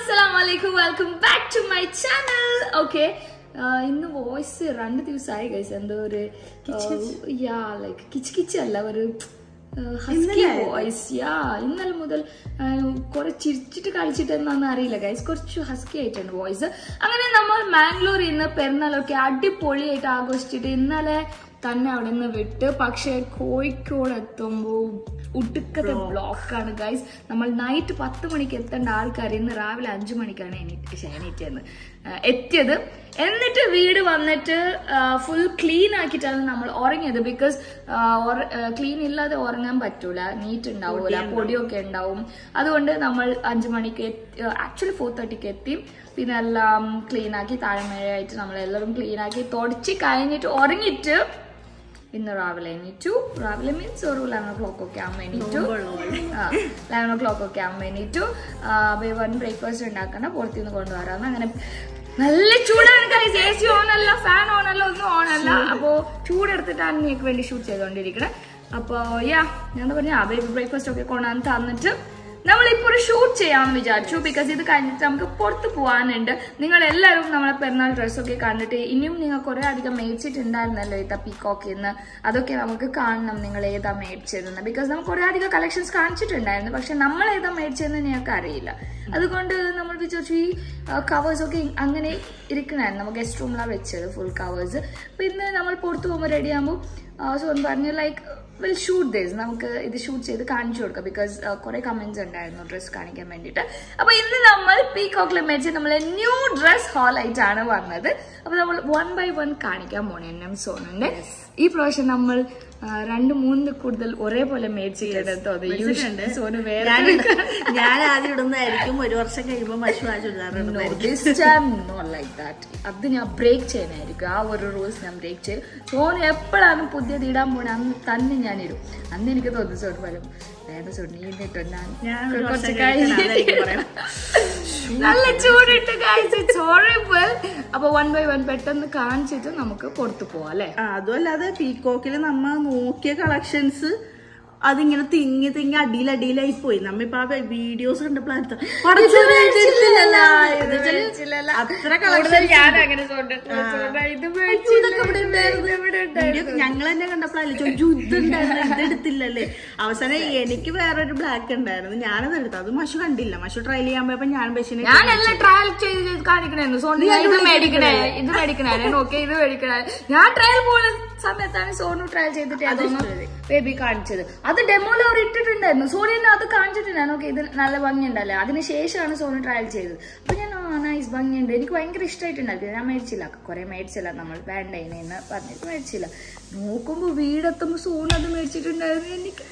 അസ്സലാം വലൈക്കും welcome back to my channel okay ഇന്ന് വോയിസ് രണ്ട് ദിവസമായി കഴിച്ചു എന്തോ ഒരു യാ ലൈക്ക് കിച്ച് കിച്ച് അല്ല ഒരു ഹസ്കി വോയിസ് യാ ഇന്നലെ മുതൽ ആ, കുറെ ചിരിച്ചിട്ട് കളിച്ചിട്ട് എന്നാന്ന് അറിയില്ല ഗൈസ് കുറച്ച് ഹസ്കി ആയിട്ടുണ്ട് വോയിസ് അങ്ങനെ നമ്മൾ മാംഗ്ലൂരിൽ നിന്ന് പെരുന്നാളൊക്കെ അടിപൊളിയായിട്ട് ആഘോഷിച്ചിട്ട് ഇന്നലെ തന്നെ അവിടെ നിന്ന് വിട്ട് പക്ഷെ കോഴിക്കോട് എത്തുമ്പോൾ ഒടുക്കത്തെ ബ്ലോക്കാണ് ഗൈസ് നമ്മൾ നൈറ്റ് പത്ത് മണിക്ക് എത്തേണ്ട ആൾക്കാർ ഇന്ന് രാവിലെ അഞ്ചു മണിക്കാണ് എണീറ്റ് ശ്ശെ, എണീറ്റത് ആ, എത്തിയത് എന്നിട്ട് വീട് വന്നിട്ട് ഫുൾ ക്ലീൻ ആക്കിയിട്ടാണ് നമ്മൾ ഉറങ്ങിയത് ബിക്കോസ് ക്ലീൻ ഇല്ലാതെ ഉറങ്ങാൻ പറ്റൂല നീറ്റ് ഉണ്ടാവൂല പൊടിയൊക്കെ ഉണ്ടാവും അതുകൊണ്ട് നമ്മൾ അഞ്ചു മണിക്ക് ആക്ച്വലി ഫോർ തേർട്ടിക്ക് എത്തി പിന്നെ എല്ലാം ക്ലീൻ ആക്കി താഴെമഴയായിട്ട് നമ്മൾ എല്ലാവരും ക്ലീൻ ആക്കി തുടച്ച് കഴിഞ്ഞിട്ട് ഉറങ്ങിയിട്ട് ഇന്ന് രാവിലെ എണീറ്റു രാവിലെ മീൻസ് ഒരു ലെവൻ ഓ ക്ലോക്ക് ഒക്കെ ആകുമ്പോൾ എണീറ്റു ലെവൻ ഓ ക്ലോക്ക് ഒക്കെ ആകുമ്പോൾ എണീറ്റു വൺ ബ്രേക്ക്ഫാസ്റ്റ് ഉണ്ടാക്കണ പുറത്തുനിന്ന് കൊണ്ടുവരാന്ന് അങ്ങനെ നല്ല ചൂടാണ് ഗൈസ് എ സി ഓൺ അല്ല ഫാൻ ഓൺ അല്ല ഒന്നും ഓൺ അല്ല അപ്പോ ചൂടെടുത്തിട്ടാണ് നിങ്ങൾക്ക് വേണ്ടി ഷൂട്ട് ചെയ്തുകൊണ്ടിരിക്കണേ അപ്പോ യാ ഞാൻ പറഞ്ഞ ആ ബേബി ബ്രേക്ക്ഫാസ്റ്റ് ഒക്കെ കൊണ്ടുവന്ന് തന്നിട്ട് നമ്മളിപ്പോ ഒരു ഷൂട്ട് ചെയ്യാമെന്ന് വിചാരിച്ചു ബിക്കോസ് ഇത് കഴിഞ്ഞിട്ട് നമുക്ക് പുറത്ത് പോകാനുണ്ട് നിങ്ങൾ എല്ലാവരും നമ്മളെ പെരുന്നാൾ ഡ്രസ്സൊക്കെ കണ്ടിട്ട് ഇനിയും നിങ്ങൾ കുറെ അധികം മേടിച്ചിട്ടുണ്ടായിരുന്നല്ലോ ഇത്ത പീക്കോക്കിൽ നിന്ന് അതൊക്കെ നമുക്ക് കാണണം നിങ്ങൾ ഏതാ മേടിച്ചതെന്ന് ബിക്കോസ് നമുക്ക് കുറെ അധികം കളക്ഷൻസ് കാണിച്ചിട്ടുണ്ടായിരുന്നു പക്ഷെ നമ്മൾ ഏതാ മേടിച്ചതെന്ന് ഞങ്ങൾക്ക് അറിയില്ല അതുകൊണ്ട് നമ്മൾ വിചാരിച്ചു ഈ കവേഴ്സ് ഒക്കെ അങ്ങനെ ഇരിക്കണായിരുന്നു നമുക്ക് ഗസ്റ്റ് റൂമിലാണ് വെച്ചത് ഫുൾ കവേഴ്സ് അപ്പൊ ഇന്ന് നമ്മൾ പുറത്ത് പോകുമ്പോൾ റെഡി ആകുമ്പോൾ സോ പറഞ്ഞു ലൈക്ക് വിൽ ഷൂട്ട് ദിസ് നമുക്ക് ഇത് ഷൂട്ട് ചെയ്ത് കാണിച്ചു കൊടുക്കാം ബിക്കോസ് കുറെ കമന്റ്സ് ഉണ്ടായിരുന്നു ഡ്രസ്സ് കാണിക്കാൻ വേണ്ടിയിട്ട് അപ്പൊ ഇന്ന് നമ്മൾ പീകോക്കിൽ മേടിച്ച് നമ്മളെ ന്യൂ ഡ്രസ് ഹാൾ ആയിട്ടാണ് വന്നത് അപ്പൊ നമ്മൾ വൺ ബൈ വൺ കാണിക്കാൻ പോണേ എന്നും സോനുണ്ട് ഈ പ്രാവശ്യം നമ്മൾ ആ, രണ്ട് മൂന്ന് കൂടുതൽ ഒരേപോലെ മേടിച്ചിട്ടുണ്ട് സോനു വേറെ ഞാൻ ഞാൻ ആദ്യം ഇടുന്നതായിരിക്കും ഒരു വർഷം കഴിയുമ്പോൾ മഷു ആ ചുരിദാർ ഇടുന്നതായിരിക്കും This time not like that. അത് ഞാൻ ബ്രേക്ക് ചെയ്യാനായിരിക്കും ആ ഒരു റൂൾസ് ഞാൻ ബ്രേക്ക് ചെയ്യും സോൺ എപ്പോഴാണ് പുതിയത് ഇടാൻ പോണേ അന്ന് തന്നെ ഞാൻ ഇടും അന്ന് എനിക്ക് തോന്നുന്നു സോൺ വരും വേണ്ട സോൺ നീ ഇട്ടോ ഞാൻ ഞാൻ ഒരു കുറച്ച് വർഷം കഴിക്കണം, അതായിരിക്കും പറയാം. നല്ല ചൂടിട്ട് ഇറ്റ്സ് ഹോറിബിൾ അപ്പൊ വൺ ബൈ വൺ പെട്ടെന്ന് കാണിച്ചിട്ട് നമുക്ക് പുറത്തു പോവാം അല്ലെ ആ, അതുമല്ലാതെ പീകോക്കിൽ നമ്മ നോക്കിയ കളക്ഷൻസ് അതിങ്ങനെ തിങ്ങി തിങ്ങി അടിയിൽ അടിയിലായി പോയി നമ്മ ഇപ്പൊ ആ വീഡിയോസ് കണ്ടപ്പോൾ അടുത്ത പടച്ചോനെ, ഇത് എടുത്തില്ലല്ലോ. എന്ന് വെച്ചാല് അത്ര കളക്ഷൻ ഞാൻ അങ്ങനെ സോണ്ട് ഇത് ഞങ്ങൾ തന്നെ കണ്ടപ്പോഴല്ലേ ചോദിച്ചു ഇതുണ്ടായിരുന്നു ഇതെടുത്തില്ലല്ലേ അവസാനം എനിക്ക് വേറൊരു ബ്ലാക്ക് ഉണ്ടായിരുന്നു ഞാനത് എടുത്തു അത് മഷു കണ്ടില്ല മഷു ട്രൈ ചെയ്യാൻ പോയപ്പോ ഞാൻ ബസ്സിനെ ഞാനെല്ലാം ട്രയൽ ചെയ്ത് ചെയ്ത് കാണിക്കണായിരുന്നു സോണു ഞാൻ ഇത് മേടിക്കണേ ഇത് മേടിക്കണേ ഓക്കെ ഇത് മേടിക്കണേ ഞാൻ ട്രയൽ പോകുന്ന സമയത്താണ് സോനു ട്രയൽ ചെയ്തിട്ട് അതൊന്ന് ബേബി കാണിച്ചത് അത് ഡെമോയിൽ അവർ ഇട്ടിട്ടുണ്ടായിരുന്നു സോണു തന്നെ അത് കാണിച്ചിട്ടുണ്ടായിരുന്നു ഓക്കെ ഇത് നല്ല ഭംഗിയുണ്ടല്ലേ അതിന് ശേഷമാണ് സോനു ട്രയൽ ചെയ്തത് അപ്പൊ ഞാൻ ആ നൈസ് ഭംഗിയുണ്ട് എനിക്ക് ഭയങ്കര ഇഷ്ടമായിട്ടുണ്ടായിരുന്നു ഞാൻ മേടിച്ചില്ല കുറെ മേടിച്ചില്ല നമ്മൾ വേണ്ട എന്ന് പറഞ്ഞിട്ട് മേടിച്ചില്ല നോക്കുമ്പോ വീടെത്തുമ്പോ സോനു അത് മേടിച്ചിട്ടുണ്ടായിരുന്നു എനിക്ക്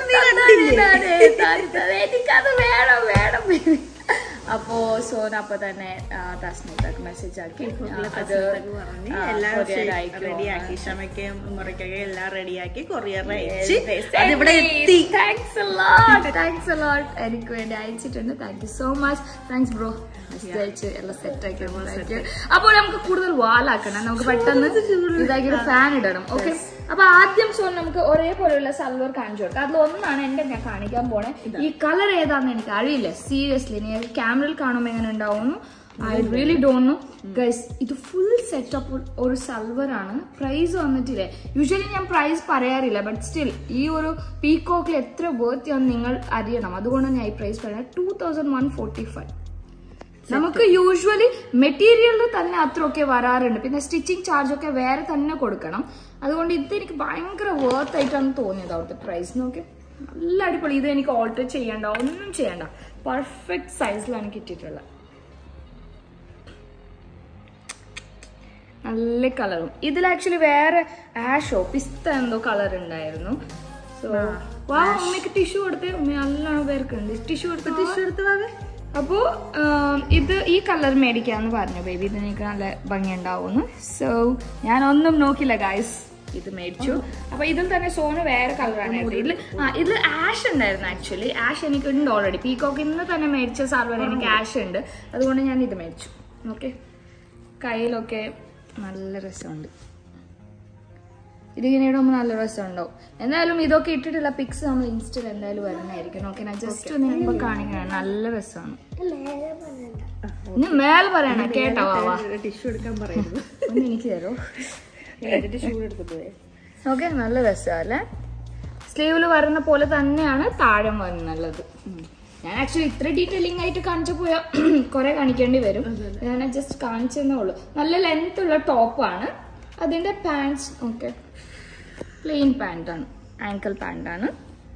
എനിക്കത് വേണം വേണം baby. അപ്പോ സോന അപ്പൊ തന്നെ തസ്മിതക്ക് മെസ്സേജ് ആക്കി അത് പറഞ്ഞ് ആ, എല്ലാം courier അയക്കുമോ? റെഡിയാക്കി ക്ഷമയ്ക്ക് മുറയ്ക്കൊക്കെ എല്ലാം റെഡിയാക്കി കൊറിയർ അയച്ച് അതിവിടെ എത്തി താങ്ക്സ് ലോട്ട് താങ്ക്സ് ലോട്ട് എനിക്ക് വേണ്ടി അയച്ചിട്ടുണ്ട് thank you so much thanks bro message അയച്ച് എല്ലാം സെറ്റ് ആക്കി താങ്ക് യു അപ്പോൾ നമുക്ക് കൂടുതൽ വാലാക്കണം നമുക്ക് പെട്ടെന്ന് ഇതാക്കി ഒരു ഫാൻ ഇടണം ഓക്കെ അപ്പൊ ആദ്യം സോ നമുക്ക് ഒരേപോലെയുള്ള സൽവർ കാണിച്ചു കൊടുക്കാം അതിൽ ഒന്നാണ് എന്റെ ഞാൻ കാണിക്കാൻ പോണേ ഈ കളർ ഏതാന്ന് എനിക്ക് അറിയില്ല സീരിയസ്ലി നീ ക്യാമറയിൽ കാണുമ്പോൾ എങ്ങനെ ഉണ്ടാവുന്നു I really don't know guys ഇത് ഫുൾ സെറ്റപ്പ് ഒരു സൽവർ ആണ് പ്രൈസ് വന്നിട്ടില്ലേ യൂഷ്വലി ഞാൻ പ്രൈസ് പറയാറില്ല ബട്ട് സ്റ്റിൽ ഈ ഒരു പീകോക്കിൽ എത്ര വേർത്തി ആണെന്ന് നിങ്ങൾ അറിയണം അതുകൊണ്ടാണ് ഞാൻ ഈ പ്രൈസ് പറയുന്നത് two thousand one forty five നമുക്ക് യൂഷ്വലി മെറ്റീരിയലിൽ തന്നെ അത്രയൊക്കെ വരാറുണ്ട് പിന്നെ സ്റ്റിച്ചിങ് ചാർജ് ഒക്കെ വേറെ തന്നെ കൊടുക്കണം അതുകൊണ്ട് ഇത് എനിക്ക് ഭയങ്കര വേർത്ത് ആയിട്ടാണ് തോന്നിയത് അവിടുത്തെ പ്രൈസ് നോക്കി നല്ല അടിപൊളി ഇത് എനിക്ക് ഓൾട്ടർ ചെയ്യണ്ട ഒന്നും ചെയ്യണ്ട പെർഫെക്റ്റ് സൈസിലാണ് കിട്ടിയിട്ടുള്ളത് നല്ല കളറും ഇതിൽ ആക്ച്വലി വേറെ ആഷോ പിസ്ത എന്തോ കളർ ഉണ്ടായിരുന്നു സോ വാ ഉമ്മയ്ക്ക് ടിഷ്യൂ കൊടുത്ത് ഉമ്മ നല്ലോണം പേർക്കുണ്ട് ടിഷ്യൂ കൊടുത്ത് ടിഷ്യൂ എടുത്ത് വാവേ. അപ്പോ ആം, ഇത് ഈ കളർ മേടിക്കാന്ന് പറഞ്ഞു ബേബി ഇത് എനിക്ക് നല്ല ഭംഗി ഉണ്ടാവുന്നു സോ ഞാൻ ഒന്നും നോക്കില്ല ഗായ്സ് ഇത് മേടിച്ചു അപ്പൊ ഇതിൽ തന്നെ സോന് വേറെ കളറാണ് ഇതിൽ ആ ഇതിൽ ആഷ് ഉണ്ടായിരുന്നു ആക്ച്വലി ആഷ് എനിക്ക് ഉണ്ട് ഓൾറെഡി പീകോക്ക് ഇന്ന് തന്നെ മേടിച്ച സാർവർ എനിക്ക് ആഷ് ഉണ്ട് അതുകൊണ്ട് ഞാൻ ഇത് മേടിച്ചു ഓക്കെ കയ്യിലൊക്കെ നല്ല രസമുണ്ട് ഇതിങ്ങനെ ഇടുമ്പോൾ നല്ല രസമുണ്ടാവും എന്തായാലും ഇതൊക്കെ ഇട്ടിട്ടുള്ള പിക്സ് നമ്മൾ ഇൻസ്റ്റയിൽ എന്തായാലും വരുന്നതായിരിക്കും ഓക്കെ ഞാൻ ജസ്റ്റ് ഒന്ന് മുമ്പ് കാണിക്കണം നല്ല രസമാണ് ഇനി മേലെ പറയണ കേട്ടോ വാവാ ടിഷ്യൂ എടുക്കാൻ പറയുന്നത് ഒന്ന് എനിക്ക് തരോ ടിഷ്യൂ എടുത്തിട്ട് ഓക്കെ നല്ല രസമല്ലേ സ്ലീവിൽ വരുന്ന പോലെ തന്നെയാണ് താഴെ വരുന്നുള്ളത് ഞാൻ ആക്ച്വലി ഇത്ര ഡീറ്റെയിലിംഗ് ആയിട്ട് കാണിച്ചു പോയാൽ കുറെ കാണിക്കേണ്ടി വരും ഞാൻ ജസ്റ്റ് കാണിച്ചെന്നേ ഉള്ളൂ നല്ല ലെങ്ത് ഉള്ള ടോപ്പാണ് അതിന്റെ പാൻസ് ഓക്കെ പ്ലെയിൻ പാൻറ്റാണ് ആങ്കിൾ പാൻറ്റാണ്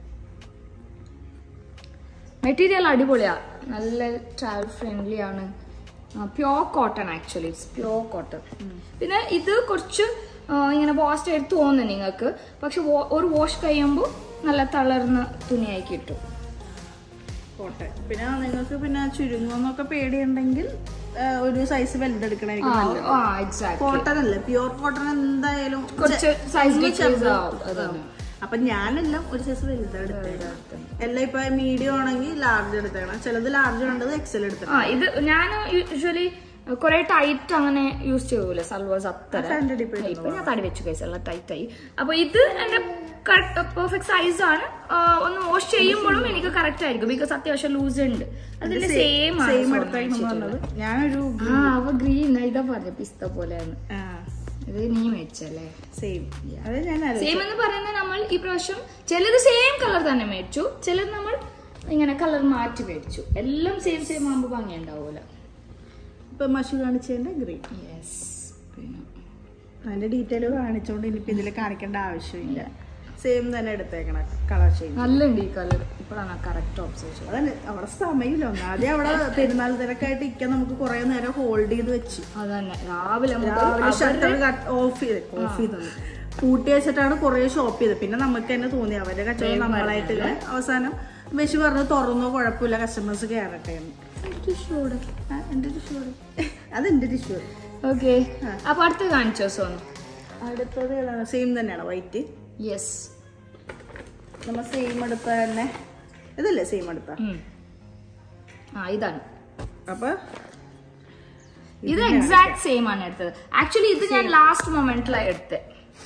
മെറ്റീരിയൽ അടിപൊളിയാ നല്ല ട്രാവൽ ഫ്രണ്ട്ലി ആണ് pure cotton actually it's pure cotton പിന്നെ ഇത് കുറച്ച് ആ, ഇങ്ങനെ വാഷ് ചെയ്ത് തോന്നും നിങ്ങൾക്ക് പക്ഷെ wa- ഒരു വാഷ് കഴിയുമ്പോൾ നല്ല തളർന്ന തുണിയായി കിട്ടും കോട്ടെ പിന്നെ നിങ്ങൾക്ക് പിന്നെ ചുരുങ്ങുന്നൊക്കെ പേടിയുണ്ടെങ്കിൽ ആ, ഒരു സൈസ് വലുതെടുക്കണായിരിക്കും ആ, നല്ലത് ആ എക്സാക്ട് കോട്ടൺ അല്ലേ പ്യൂർ കോട്ടൺ എന്തായാലും കുറച്ച് സൈസ് ഒന്ന് ഡിക്രീസ് ചെറുത് ആവും അതാണ് അപ്പൊ ഞാനെല്ലാം ഒരു സൈസ് വലുതെടുത്തേക്കണം എല്ലാം ഇപ്പൊ മീഡിയം ആണെങ്കിൽ ലാർജ് എടുത്തേക്കണം ചിലത് ലാർജ് വേണ്ടത് എക്സൽ എടുത്തേക്കണം ആ ഇത് ഞാൻ യൂഷ്വലി കുറെ ടൈറ്റ് അങ്ങനെ യൂസ് ചെയ്യൂല സൽവാസ് അത്ര ഫാൻ്റെ ഡിപ്പ് ഇപ്പൊ ഞാൻ തടി വെച്ചു കൈസ് എല്ലാം ടൈറ്റ് ആയി അപ്പൊ ഇത് എന്റെ പെർഫെക്റ്റ് സൈസ് ആണ് ആ, ഒന്ന് വാഷ് ചെയ്യുമ്പോഴും എനിക്ക് കറക്റ്റ് ആയിരിക്കും ബിക്കോസ് അത്യാവശ്യം ലൂസ് ഉണ്ട് അതിന്റെ സെയിം സെയിം എടുത്തേക്കണം പറഞ്ഞത് ഞാനൊരു ആ അവ ഗ്രീൻ ഇതാ പറഞ്ഞു പിസ്ത പോലെയാണ് ഇത് നീ മേടിച്ചല്ലേ സെയിം അത് ഞാൻ ആലോചിച്ചു. സെയിം എന്ന് പറയുന്നത് നമ്മൾ ഈ പ്രാവശ്യം ചിലത് സെയിം കളർ തന്നെ മേടിച്ചു ചിലത് നമ്മൾ ഇങ്ങനെ കളർ മാറ്റി മേടിച്ചു എല്ലാം സെയിം സെയിം ആകുമ്പോൾ ഭംഗി ഉണ്ടാവൂല ഇപ്പൊ മഷി കാണിച്ചതിന്റെ ഗ്രീൻ യെസ് പിന്നെ അതിന്റെ ഡീറ്റെയിൽ കാണിച്ചോണ്ട് ഇനിയിപ്പോ ഇതിൽ കാണിക്കേണ്ട ആവശ്യമില്ല സെയിം തന്നെ എടുത്തേക്കണം കളർ ഷെയ്ഡ് നല്ലുണ്ട് ഈ കളർ ഇപ്പോഴാണ് കറക്റ്റ് ഒബ്സർവേഷൻ അതന്നെ അവിടെ സമയമില്ല ഒന്ന് ആദ്യം അവിടെ പെരുന്നാൾ തിരക്കായിട്ട് ഇരിക്കാൻ നമുക്ക് കുറെ നേരം ഹോൾഡ് ചെയ്ത് വെച്ച് അതന്നെ രാവിലെ മുതൽ രാവിലെ ഷട്ടർ ഓഫ് ചെയ്ത് ഓഫ് ചെയ്തത് കൂട്ടി വെച്ചിട്ടാണ് കുറെ ഷോപ്പ് ചെയ്തത് പിന്നെ നമുക്ക് തന്നെ തോന്നി അവരുടെ കച്ചവടം നമ്മളായിട്ട് ഇങ്ങനെ അവസാനം ബഷി പറഞ്ഞു തുറന്നോ കുഴപ്പമില്ല കസ്റ്റമേഴ്സ് കയറട്ടെ എന്ന് ആ, എന്റെ ടിഷ്യൂ അത് എന്റെ ടിഷ്യൂ ഓക്കെ അപ്പൊ അടുത്ത് കാണിച്ചോ സോനു അടുത്തത് ഏതാണ് സെയിം തന്നെയാണ് വൈറ്റ് യെസ് നമ്മൾ സെയിം എടുത്ത തന്നെ ഇതല്ലേ സെയിം എടുത്ത ആ ഇതാണ് അപ്പൊ ഇത് എക്സാക്ട് സെയിം ആണ് എടുത്തത് ആക്ച്വലി ഇത് ഞാൻ ലാസ്റ്റ് മൊമെന്റിലാണ് എടുത്തത്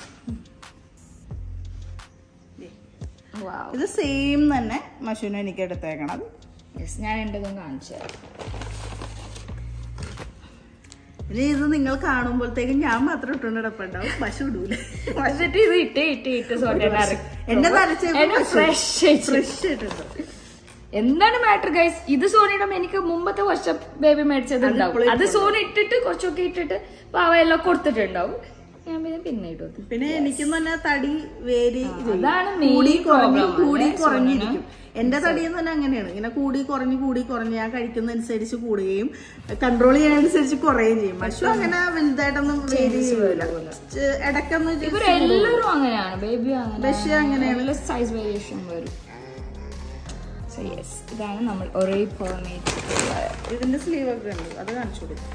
വാവ് ഇത് സെയിം തന്നെ മഷുവിന് എനിക്ക് എടുത്തേക്കണത് യെസ് ഞാൻ എൻ്റെതും കാണിച്ചു തരാം ഇനി ഇത് നിങ്ങൾ കാണുമ്പോഴത്തേക്കും ഞാൻ മാത്രം ഇട്ടുകൊണ്ട് കിടപ്പുണ്ടാവും പശു ഇടൂല എന്നിട്ട് ഇത് ഇട്ട് ഇട്ട് ഇട്ട് സോട്ടേനെ എന്റെ നരച്ച ഫ്രഷ് ഫ്രഷ് ഇട്ടുണ്ട് എന്താണ് മാറ്റർ ഗൈസ് ഇത് സോണിയുടെ എനിക്ക് മുമ്പത്തെ വർഷം ബേബി മേടിച്ചത് ഉണ്ടാവും അത് സോണി ഇട്ടിട്ട് കുറച്ചൊക്കെ ഇട്ടിട്ട് പാവ എല്ലാം കൊടുത്തിട്ടുണ്ടാവും ഞാൻ പിന്നെ പിന്നെ ഇടും അത്. പിന്നെ എനിക്കും തന്നെ തടി വേരി അതാണ് കൂടി main കുറഞ്ഞു problem കൂടി അല്ലേ, കുറഞ്ഞിരിക്കും എന്റെ തടി എന്ന് പറഞ്ഞാൽ അങ്ങനെയാണ് ഇങ്ങനെ കൂടി കുറഞ്ഞ് കൂടി കുറഞ്ഞ് ഞാൻ കഴിക്കുന്നതനുസരിച്ച് കൂടുകയും കൺട്രോൾ ചെയ്യുന്നതനുസരിച്ച് കുറയുകയും ചെയ്യും പക്ഷെ അങ്ങനെ വലുതായിട്ടൊന്നും വേരി ചെയ്യൂല ചെ- ഇടയ്ക്കൊന്ന് just ഇവരെല്ലാരും അങ്ങനെയാണ് ബേബി ബഷി അങ്ങനെ സൈസ് വേരിയേഷൻ വരും So yes, ഇതാണ് നമ്മൾ ഒരേ പെർമേറ്റ് ഇതിന്റെ സ്ലീവ് ഒക്കെ ഉണ്ട് അത് കാണിച്ചു കൊടുക്കും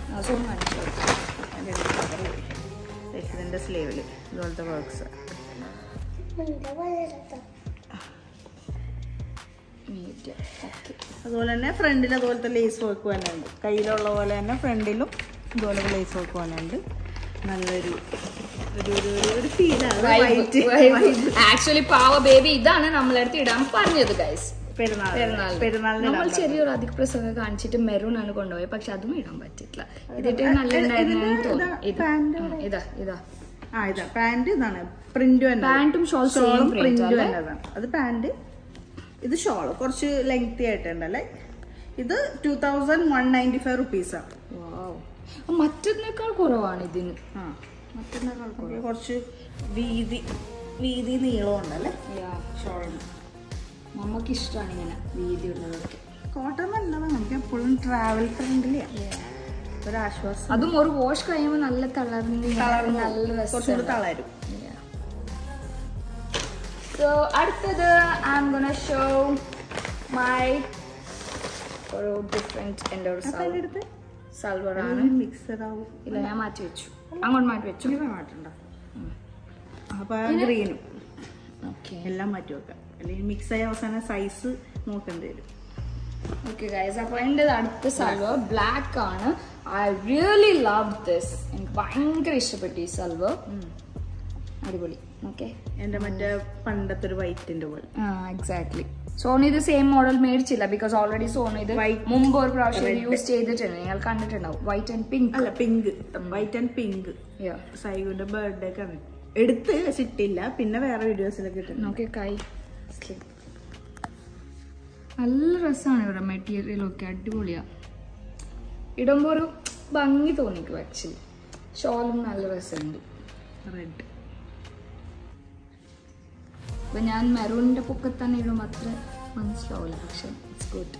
ഇതിന്റെ സ്ലീവില് ഇതുപോലത്തെ വർക്ക്സ് അതുപോലെ തന്നെ ഫ്രണ്ടിൽ അതുപോലത്തെ ലേസ് വർക്ക് തന്നെ ഉണ്ട് കയ്യിലുള്ള പോലെ തന്നെ ഫ്രണ്ടിലും ഇതുപോലെ ലേസ് വർക്ക് തന്നെ ഉണ്ട് നല്ലൊരു ഒരു ഒരു ഒരു- ഒരു ഫീലാണ് വൈറ്റ് ആക്ച്വലി പാവ ബേബി ഇതാണ് നമ്മളടുത്ത് ഇടാൻ പറഞ്ഞത് ഗൈസ് പെരുന്നാൾ പെരുന്നാളിന് പെരുന്നാളിന് നമ്മൾ ചെറിയൊരു അധിക പ്രസംഗം കാണിച്ചിട്ട് മെറൂൺ ആണ് കൊണ്ടുപോയത് പക്ഷെ അതും ഇടാൻ പറ്റില്ല ഇതിട്ട് നല്ല ഉണ്ടായിരുന്നു തോന്നുന്നു ഇത് ഉം, ഇതാ ഇതാ ആ ഇതാ പാന്റ് ഇതാണ് പ്രിന്റ് തന്നെ പാന്റും ഷോൾ സെയിം ഷോളും പ്രിന്റ് പ്രിന്റും അല്ലേ തന്നെ അത് പാന്റ് ഇത് ഷോള് കുറച്ച് ലെങ്തി ആയിട്ടുണ്ടല്ലേ ഇത് two thousand one ninety five റുപ്പീസാണ് വാവ് മറ്റതിനേക്കാൾ കുറവാണ് ഇതിന് ആ മറ്റതിനേക്കാൾ ഇത് കുറച്ച് വീതി വീതി നീളം ഉണ്ടല്ലേ Yeah. ഷോളിന് നമുക്ക് ഇഷ്ടമാണ് ഇങ്ങനെ വീതി ഉള്ളതൊക്കെ കോട്ടൺ നല്ലതാണ് നമുക്ക് എപ്പോഴും ട്രാവൽ ഫ്രണ്ട്ലിയാ ഒരാശ്വാസം അതും ഒരു വാഷ് കഴിയുമ്പോൾ നല്ല തളർന്ന് കളർ നല്ല കുറച്ചുകൂടി രസം തളരും സോ അടുത്തത് I'm gonna show my ഒരു ഡിഫറെന്റ് എൻ്റെ ഒരു അപ്പൊ അതിന്റെ അടുത്ത് സൽവർ ആണ് മിക്സഡ് ആവും ഇല്ല ഞാൻ മാറ്റി വെച്ചു അങ്ങോട്ട് മാറ്റി വെച്ചു ഇങ്ങനെ മാറ്റണ്ട അപ്പൊ ഗ്രീനും ഓക്കെ എല്ലാം മാറ്റി വെക്കാം അല്ലെങ്കിൽ മിക്സ് ആയി അവസാനം സൈസ് നോക്കേണ്ടി വരും ഓക്കെ ഗൈസ് അപ്പോൾ എൻ്റെ അടുത്ത സൽവർ ബ്ലാക്ക് ആണ് ഐ റിയലി ലവ് ദിസ് എനിക്ക് ഭയങ്കര ഇഷ്ടപ്പെട്ടു ഈ സൽവർ അടിപൊളി ഓക്കെ എന്റെ മറ്റേ പണ്ടത്തെ ഒരു വൈറ്റിന്റെ പോലെ ആ എക്സാക്ട്ലി സോണി ഇത് സെയിം മോഡൽ മേടിച്ചില്ല ബിക്കോസ് ഓൾറെഡി സോണി ഇത് White. മുമ്പ് ഒരു പ്രാവശ്യം യൂസ് ചെയ്തിട്ടുണ്ട് നിങ്ങൾ കണ്ടിട്ടുണ്ടാവും വൈറ്റ് ആൻഡ് പിങ്ക് അല്ല പിങ്ക് വൈറ്റ് ആൻഡ് പിങ്ക് സൈഗുന്റെ ബർത്ത്ഡേ ഒക്കെ എടുത്ത് വെച്ചിട്ടില്ല പിന്നെ വേറെ വീഡിയോസിലൊക്കെ ഇട്ടിട്ടുണ്ട് നോക്കി കൈ നല്ല രസമാണ് ഇവിടെ മെറ്റീരിയൽ ഒക്കെ അടിപൊളിയാ ഇടുമ്പോ ഒരു ഭംഗി തോന്നിക്കും ആക്ച്വലി ഷോളും നല്ല രസമുണ്ട് റെഡ് അപ്പൊ ഞാൻ മെറൂണിന്റെ പൊക്കത്ത് തന്നെ ഇടും അത്ര മനസ്സിലാവില്ല പക്ഷെ ഇറ്റ്സ് ഗുഡ്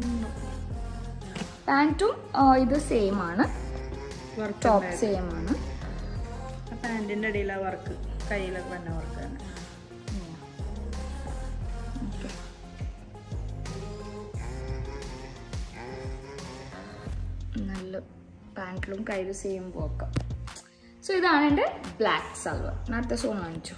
പാൻറ്റും ഇത് സെയിം ആണ് ടോപ്പ് സെയിം ആണ് പാന്റിന്റെ അടിയിലെ വർക്ക് കയ്യിലൊക്കെ വന്ന വർക്ക് തന്നെ Okay. നല്ല പാൻറ്റിലും കയ്യിലും സെയിം പോക്കാം സോ ഇതാണ് എൻ്റെ ബ്ലാക്ക് സൽവർ നേരത്തെ സോൺ കാണിച്ചു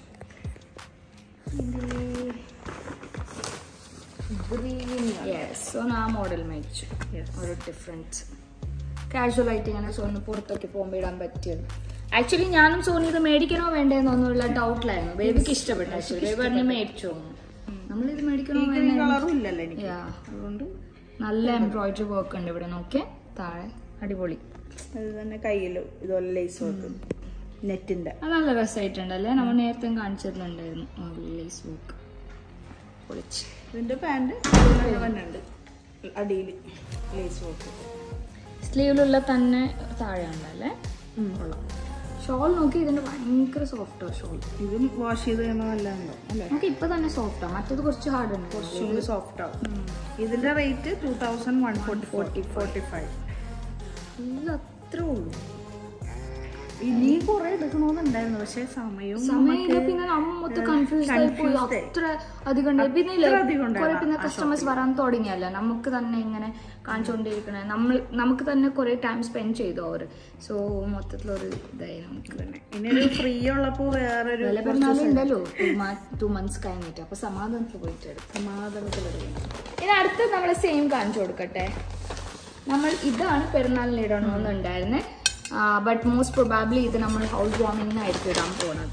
യെസ് സോ ആ മോഡൽ മേടിച്ചു ഒരു ഡിഫറൻസ് കാഷ്വൽ ആയിട്ട് ഇങ്ങനെ സോണ് പുറത്തൊക്കെ പോകുമ്പോൾ ഇടാൻ പറ്റിയത് ആക്ച്വലി ഞാനും സോണി ഇത് മേടിക്കണോ വേണ്ടേന്നൊന്നുള്ള ഡൗട്ടിലായിരുന്നു ബേബിക്ക് ഇഷ്ടപ്പെട്ടു ആക്ച്വലി ബേബി പറഞ്ഞ് മേടിച്ചു നമ്മളിത് മേടിക്കണോ വേണ്ടേ കളറും ഇല്ലല്ലോ എനിക്ക് Yeah. അതുകൊണ്ട് നല്ല എംബ്രോയിഡറി വർക്ക് ഉണ്ട് ഇവിടെ നോക്കിയേ താഴെ അടിപൊളി അത് തന്നെ കയ്യിലും ഇതുപോലെ ലേസ് വർക്ക് നെറ്റിന്റെ അത് നല്ല രസമായിട്ടുണ്ടല്ലേ നമ്മൾ നേരത്തെ കാണിച്ചിട്ടുണ്ടായിരുന്നു ലേസ് വർക്ക് പൊളിച്ച് ഇതിന്റെ പാന്റ് തന്നെ ഉണ്ട് അടിയിൽ ലേസ് വർക്ക് സ്ലീവിലുള്ള തന്നെ താഴെ ഉണ്ടല്ലേ കൊള്ളാം ഷോൾ നോക്കി ഇതിന്റെ ഭയങ്കര സോഫ്റ്റാ ഷോൾ ഇതും വാഷ് ചെയ്ത് കഴിയുമ്പോൾ നല്ല ഉണ്ടോ അല്ലേ നമുക്ക് ഇപ്പൊ തന്നെ സോഫ്റ്റാ മറ്റത് കുറച്ച് ഹാർഡ് ഉണ്ട് കുറച്ചും കൂടി സോഫ്റ്റ് ആവും ഇതിന്റെ rate two thousand one forty forty forty five ഇല്ല അത്രേ ഉള്ളൂ ഇനി കുറെ എടുക്കണമെന്നുണ്ടായിരുന്നു പക്ഷെ സമയവും സമയമില്ല പിന്നെ നമ്മ മൊത്തം കൺഫ്യൂസ് ആയി പോയി confused ആയി. അത്ര അധികം ഉണ്ട് പിന്നെ ഇല്ലേ, അത്ര അധികം ഉണ്ടായിരുന്നു കുറെ പിന്നെ കസ്റ്റമേഴ്സ് വരാൻ തുടങ്ങിയല്ല നമുക്ക് തന്നെ ഇങ്ങനെ കാണിച്ചുകൊണ്ടിരിക്കണേ നമ്മൾ നമുക്ക് തന്നെ കുറെ ടൈം സ്പെൻഡ് ചെയ്തു അവര് സോ മൊത്തത്തിലൊരു ഇതായി നമുക്ക് തന്നെ ഇനി ഒരു ഫ്രീ ഉള്ളപ്പോ വേറൊരു വില പെരുന്നാളുണ്ടല്ലോ ടു മന്ത്സ് കഴിഞ്ഞിട്ട് അപ്പൊ സമാധാനത്തിൽ പോയിട്ട് എടുക്കും സമാധാനത്തിലെടുക്കണം ഇനി അടുത്ത് നമ്മൾ സെയിം കാണിച്ചു കൊടുക്കട്ടെ നമ്മൾ ഇതാണ് പെരുന്നാളിന് ഇടണമെന്നുണ്ടായിരുന്നേ ബട്ട് മോസ്റ്റ് പ്രൊബാബ്ലി ഇത് നമ്മൾ ഹൗസ് വാമിങ്ങിനായിരിക്കും ഇടാൻ പോണത്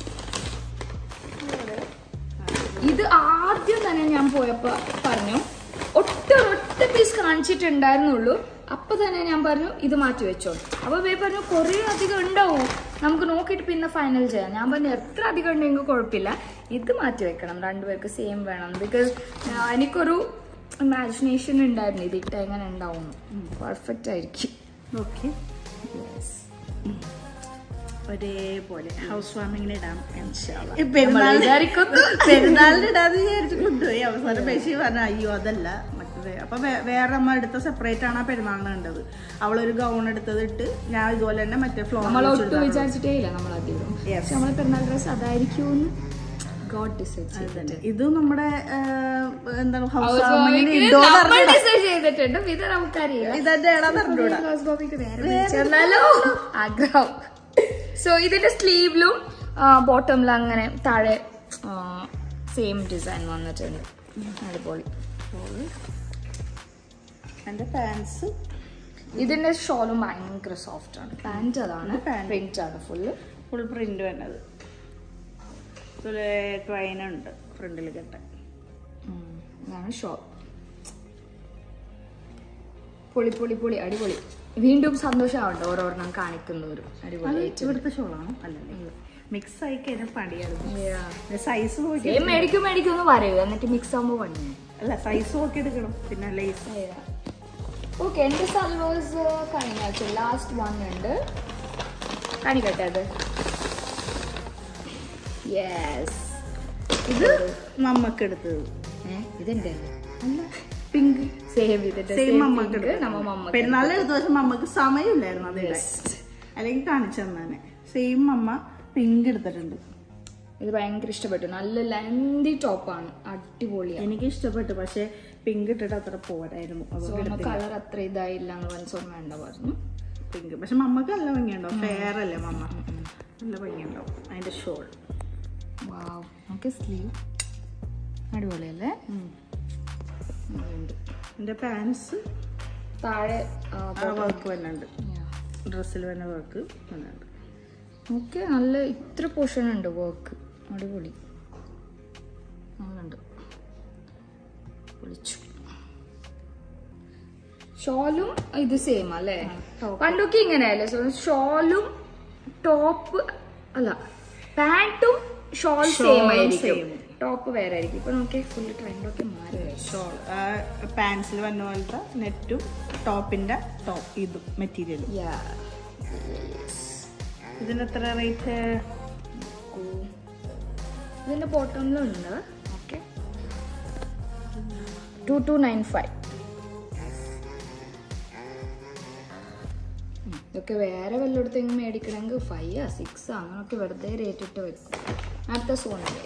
ഇത് ആദ്യം തന്നെ ഞാൻ പോയപ്പോ പറഞ്ഞു ഒറ്റ ഒറ്റ പീസ് കാണിച്ചിട്ടുണ്ടായിരുന്നുള്ളൂ അപ്പൊ തന്നെ ഞാൻ പറഞ്ഞു ഇത് മാറ്റി വെച്ചോ അപ്പൊ വേ പറഞ്ഞു കുറേ അധികം ഉണ്ടാവും നമുക്ക് നോക്കിയിട്ട് പിന്നെ ഫൈനൽ ചെയ്യാം ഞാൻ പറഞ്ഞു എത്ര അധികം ഉണ്ടെങ്കിൽ കുഴപ്പമില്ല ഇത് മാറ്റി വെക്കണം രണ്ടുപേർക്ക് സെയിം വേണം ബിക്കോസ് എനിക്കൊരു ഇമാജിനേഷൻ ഉണ്ടായിരുന്നു ഇത് ഇട്ട എങ്ങനെ ഉണ്ടാവും പെർഫെക്റ്റ് ആയിരിക്കും ഓക്കെ Yes. ഒരേപോലെ ഹൗസ് വാമിങ്ങിന് ഇടാം ഇൻഷാല്ലാ. ഈ പെരുന്നാൾ നമ്മൾ വിചാരിക്കുന്നു. പെരുന്നാളിന് ഇടാന്ന് വിചാരിച്ച് കൊണ്ടുപോയി അവസാനം ബഷി പറഞ്ഞു അയ്യോ അതല്ല മറ്റേ അപ്പൊ വേ- വേറെ അമ്മ എടുത്ത സെപ്പറേറ്റ് ആണ് ആ പെരുന്നാളിന് കണ്ടത് അവളൊരു ഗൗൺ എടുത്തത് ഇട്ട് ഞാൻ ഇതുപോലെ തന്നെ മറ്റേ നമ്മൾ ഫ്ലോർ ഒട്ടും വിചാരിച്ചിട്ടേ ഇല്ല നമ്മൾ അധികം Yes. പക്ഷെ നമ്മളെ പെരുന്നാൾ ഡ്രസ് അതായിരിക്കും ഗോഡ് ഡിസൈഡ് ചെയ്തിട്ട് ഇത് നമ്മുടെ ആ, എന്താണ് ഹൗസ് House വാമിങ്ങിന് warming ന് ഇട്ടോ നമ്മൾ decide ചെയ്തിട്ടുണ്ട് ഇത് നമുക്കറിയില്ല ഇതെന്റെ ഇടാന്ന് അറിഞ്ഞൂടാ House warming ക്ക് നേരെ വിളിച്ചെന്നാലോ ആഗ്രഹം സോ ഇതിന്റെ സ്ലീവിലും ബോട്ടമിലും അങ്ങനെ താഴെ സെയിം ഡിസൈൻ വന്നിട്ടുണ്ട് അടിപൊളി എന്റെ പാൻസ് ഇതിന്റെ ഷോളും ഭയങ്കര സോഫ്റ്റ് ആണ് പാന്റ് അതാണ് pant. പ്രിന്റ് ആണ് ഫുള്ള് ഫുൾ പ്രിന്റ് വന്നത് ഇതുപോലെ ട്വൈൻ ഉണ്ട് ഫ്രണ്ടിൽ കെട്ടാൻ ഇതാണ് ഷോ പൊളി പൊളി പൊളി അടിപൊളി വീണ്ടും സന്തോഷമാവട്ടെ ഓരോരെണ്ണം കാണിക്കുന്നവരും അത് അടിപൊളി ഇവിടുത്തെ ഷോളാണോ അല്ലല്ലേ മിക്സ് ആയി കഴിഞ്ഞാൽ പണിയാണ് സൈസ് നോക്കി സെയിം മേടിക്കും മേടിക്കും എന്ന് പറയൂ എന്നിട്ട് മിക്സ് ആകുമ്പോൾ പണിയാണ് അല്ല സൈസ് നോക്കി എടുക്കണം പിന്നെ ലേസ് ഓക്കെ എൻ്റെ സൽവേഴ്സ് കഴിഞ്ഞ ലാസ്റ്റ് വൺ ഉണ്ട് കാണിക്കട്ടെ അത് യെസ് ഇത് മമ്മക്ക് എടുത്തത് ഇതെന്റെ അല്ല പിങ്ക് സേവ് ഇതിന്റെ സെയിം മമ്മക്ക് എടുത്തത് നമ്മ മമ്മ പെരുന്നാളിന് എടുത്ത പക്ഷെ മമ്മക്ക് സമയമില്ലായിരുന്നു അത് ഇടാൻ. അല്ലെങ്കിൽ കാണിച്ചു തന്നെ സെയിം മമ്മ പിങ്ക് എടുത്തിട്ടുണ്ട് ഇത് ഭയങ്കര ഇഷ്ടപ്പെട്ടു നല്ല ലെന്തി ടോപ്പാണ് അടിപൊളിയാണ് എനിക്ക് ഇഷ്ടപ്പെട്ടു പക്ഷെ പിങ്ക് ഇട്ടിട്ട് അത്ര പോരായിരുന്നു അതുകൊണ്ട് കളർ അത്ര ഇതായില്ല എന്ന് മനസ്സോൺ വേണ്ട പറഞ്ഞു പിങ്ക് പക്ഷെ മമ്മക്ക് നല്ല ഭംഗിയുണ്ടാവും ഫെയർ അല്ലേ മമ്മ നല്ല ഭംഗിയുണ്ടാവും അതിന്റെ ഷോൾ വാവ് നമുക്ക് സ്ലീവ് അടിപൊളിയല്ലേ അതുണ്ട്. എന്റെ പാൻസ് താഴെ വർക്ക് വന്നുണ്ട് ഡ്രസ്സിൽ വന്ന വർക്ക് വന്നുണ്ട് ഓക്കെ നല്ല ഇത്ര പോർഷൻ ഉണ്ട് വർക്ക് അടിപൊളി നല്ലുണ്ട് പൊളിച്ചു ഷോളും ഇത് സെയിം അല്ലേ top. പണ്ടൊക്കെ ഇങ്ങനെയല്ലേ സോ ഷോളും ടോപ്പ് അല്ല പാന്റും ഷോൾ Shawl സെയിം ആയിരിക്കും same. ടോപ്പ് വേറെ ആയിരിക്കും ഇപ്പൊ നോക്കിയാൽ ഫുൾ ട്രെൻഡൊക്കെ മാറി ഷോൾ പാൻസിൽ വന്ന പോലത്തെ നെറ്റും ടോപ്പിന്റെ ടോപ്പ് ഇതും മെറ്റീരിയലും Yeah. ഇതിന് എത്ര റേറ്റ് ഓ. ഇതിന്റെ ബോട്ടമിലുണ്ട് okay two two nine five ഇതൊക്കെ വേറെ വല്ലയിടത്തെങ്കിലും മേടിക്കണമെങ്കിൽ ഫൈവ് സിക്സ് അങ്ങനൊക്കെ വെറുതെ റേറ്റ് ഇട്ട് വെക്കും അടുത്ത സോണില്